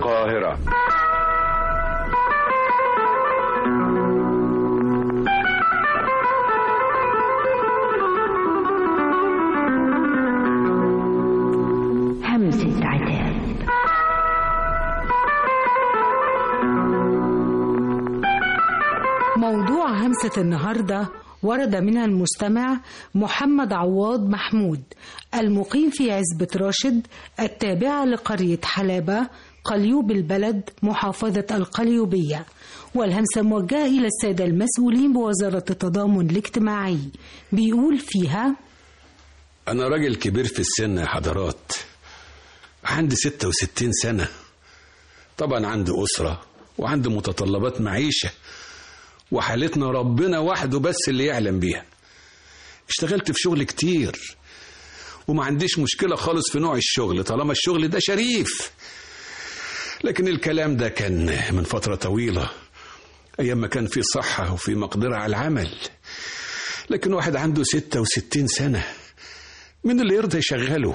القاهرة همسة عتاب موضوع همسة النهاردة ورد منها المستمع محمد عواض محمود المقيم في عزبة راشد التابعة لقرية حلابة قليوب البلد محافظة القليوبية والهمسة موجهة إلى السادة المسؤولين بوزارة التضامن الاجتماعي بيقول فيها أنا راجل كبير في السن يا حضرات عندي 66 سنة طبعا عندي أسرة وعندي متطلبات معيشة وحالتنا ربنا وحده بس اللي يعلم بيها اشتغلت في شغل كتير وما عنديش مشكلة خالص في نوع الشغل طالما الشغل ده شريف لكن الكلام ده كان من فترة طويلة أيام ما كان في صحة وفي مقدرة على العمل لكن واحد عنده ستة وستين سنة من اللي يرضى يشغله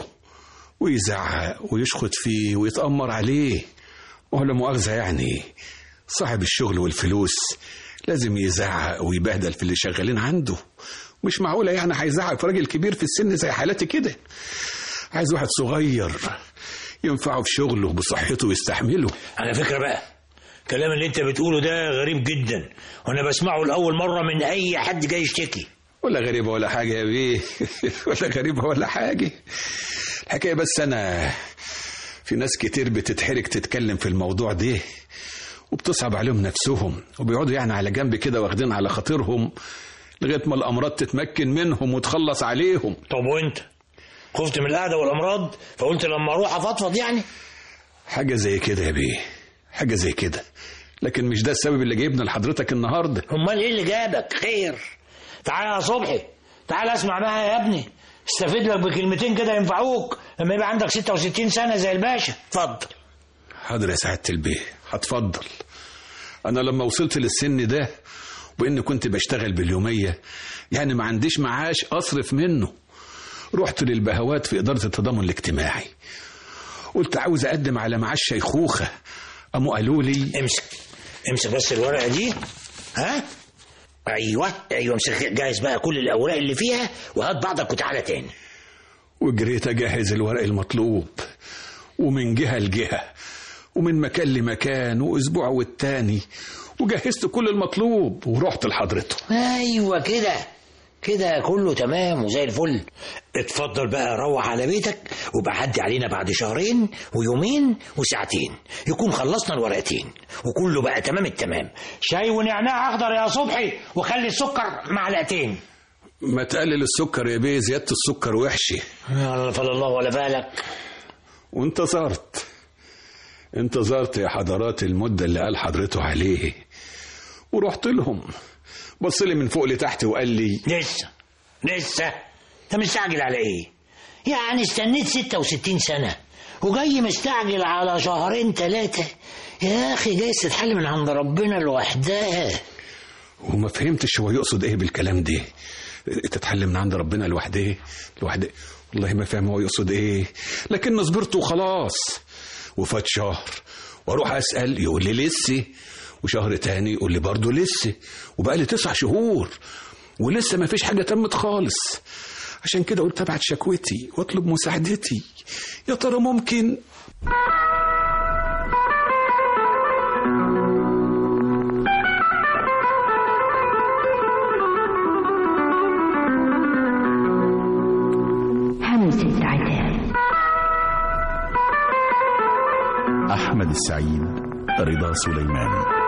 ويزعق ويشخط فيه ويتأمر عليه ولا مؤاخذة يعني صاحب الشغل والفلوس لازم يزعق ويبهدل في اللي شغالين عنده مش معقولة يعني هيزعق في راجل كبير في السن زي حالتي كده عايز واحد صغير ينفعه في شغله بصحته ويستحمله على فكرة بقى الكلام اللي انت بتقوله ده غريب جدا وانا بسمعه لأول مرة من اي حد جاي يشتكي ولا غريبة ولا حاجة يا بيه ولا غريبة ولا حاجة الحكاية بس أنا في ناس كتير بتتحرك تتكلم في الموضوع ده وبتصعب عليهم نفسهم وبيقعدوا يعني على جنب كده واخدين على خاطرهم لغاية ما الأمراض تتمكن منهم وتخلص عليهم طب وانت خفت من القعدة والأمراض فقلت لما أروح أفضفض يعني حاجة زي كده يا بيه حاجة زي كده لكن مش ده السبب اللي جايبنا لحضرتك النهارده امال ايه اللي جابك خير تعالى يا صبحي تعالى اسمع بقى يا ابني استفيد لك بكلمتين كده ينفعوك لما يبقى عندك 66 سنة زي الباشا اتفضل حاضر يا سعادة البيه هتفضل أنا لما وصلت للسن ده وإني كنت بشتغل باليومية يعني ما عنديش معاش أصرف منه رحت للبهوات في إدارة التضامن الاجتماعي قلت عاوز أقدم على معاش شيخوخة قاموا قالوا لي امسك امسك بس الورقة دي ها ايوه ايوه امسك جهز بقى كل الاوراق اللي فيها وهات بعضك وتعالى تاني وجريت أجهز الورق المطلوب ومن جهة لجهة ومن مكان لمكان وأسبوع والتاني وجهزت كل المطلوب ورحت لحضرته ايوه كده كده كله تمام وزي الفل اتفضل بقى روح على بيتك وبقى عدي علينا بعد شهرين ويومين وساعتين يكون خلصنا الورقتين وكله بقى تمام التمام شاي ونعناع اخضر يا صبحي وخلي السكر معلقتين ما تقلل السكر يا بيه زيادة السكر وحشة يلا فلا الله ولا بالك وانتظرت انتظرت يا حضرات المدة اللي قال حضرته عليه ورحت لهم بص لي من فوق لتحت وقال لي لسه لسه انت مستعجل على ايه يعني استنيت 66 سنة وجاي مستعجل على شهرين ثلاثة يا أخي جاي تتحل من عند ربنا لوحدها وما فهمتش هو يقصد ايه بالكلام ده تتحل من عند ربنا لوحده لوحده والله ما فاهم هو يقصد ايه لكن صبرت وخلاص وفات شهر واروح اسال يقول لي لسه وشهر تاني يقول لي برضه لسه وبقى لي تسع شهور ولسه ما فيش حاجه تمت خالص عشان كده قلت ابعت شكوتي واطلب مساعدتي يا ترى ممكن همسة عتاب أحمد السعيد رضا سليمان